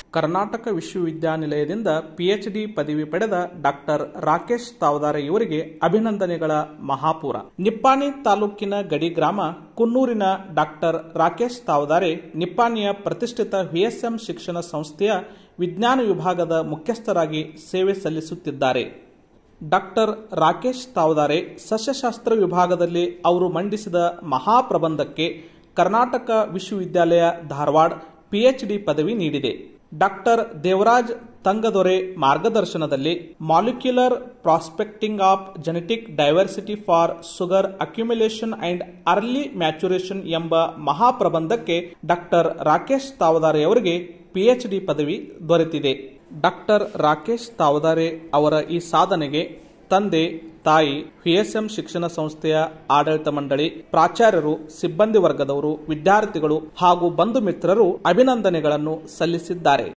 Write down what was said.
Karnataka ವಿಶ್ವವಿದ್ಯಾನಿಲಯದಿಂದ PhD ಪದವಿ ಪಡೆದ doctor Rakesh ತಾವದಾರೆ ಇವರಿಗೆ ಅಭಿನಂದನೆಗಳ ಮಹಾಪೂರ ನಿಪ್ಪಾಣಿ ತಾಲೂಕಿನ ಗಡಿ ಗ್ರಾಮ ಕುನ್ನೂರಿನ ಡಾಕ್ಟರ್ ರಾಕೇಶ್ ತಾವದಾರೆ ನಿಪ್ಪಾಣಿಯ ಪ್ರತಿಷ್ಠಿತ ವಿಎಸ್ಎಂ ಶಿಕ್ಷಣ ಸಂಸ್ಥೆಯ ವಿಜ್ಞಾನ ವಿಭಾಗದ ಮುಖ್ಯಸ್ಥರಾಗಿ ಸೇವೆ ಸಲ್ಲಿಸುತ್ತಿದ್ದಾರೆ ಡಾಕ್ಟರ್ ರಾಕೇಶ್ ತಾವದಾರೆ ಸಸ್ಯಶಾಸ್ತ್ರ ವಿಭಾಗದಲ್ಲಿ ಅವರು ಮಂಡಿಸಿದ ಮಹಾಪ್ರಬಂಧಕ್ಕೆ ಕರ್ನಾಟಕ ವಿಶ್ವವಿದ್ಯಾಲಯ ಧಾರವಾಡ ಪಿಎಚ್ಡಿ ಪದವಿ ನೀಡಿದೆ ಡಾಕ್ಟರ್ ದೇವರಾಜ್ ತಂಗದೊರೆ ಮಾರ್ಗದರ್ಶನದಲ್ಲಿ molecular prospecting of genetic diversity for sugar accumulation and early maturation ಎಂಬ ಮಹಾಪ್ರಬಂಧಕ್ಕೆ ಡಾಕ್ಟರ್ ರಾಕೇಶ್ ತಾವದಾರೆ ಅವರಿಗೆ ಪಿಎಚ್ಡಿ ಪದವಿ ದೊರೆತಿದೆ ಡಾಕ್ಟರ್ ರಾಕೇಶ್ ತಾವದಾರೆ ಅವರ ಈ ಸಾಧನೆಗೆ ತಂದೆ ತಾಯಿ ವಿಎಸ್ಎಂ ಶಿಕ್ಷಣ ಸಂಸ್ಥೆಯ ಆಡಳಿತ ಮಂಡಳಿ ಪ್ರಾಚಾರ್ಯರು ಸಿಬ್ಬಂದಿ ವರ್ಗದವರು ವಿದ್ಯಾರ್ಥಿಗಳು ಹಾಗೂ ಬಂಧು ಮಿತ್ರರು ಅಭಿನಂದನೆಗಳನ್ನು ಸಲ್ಲಿಸಿದ್ದಾರೆ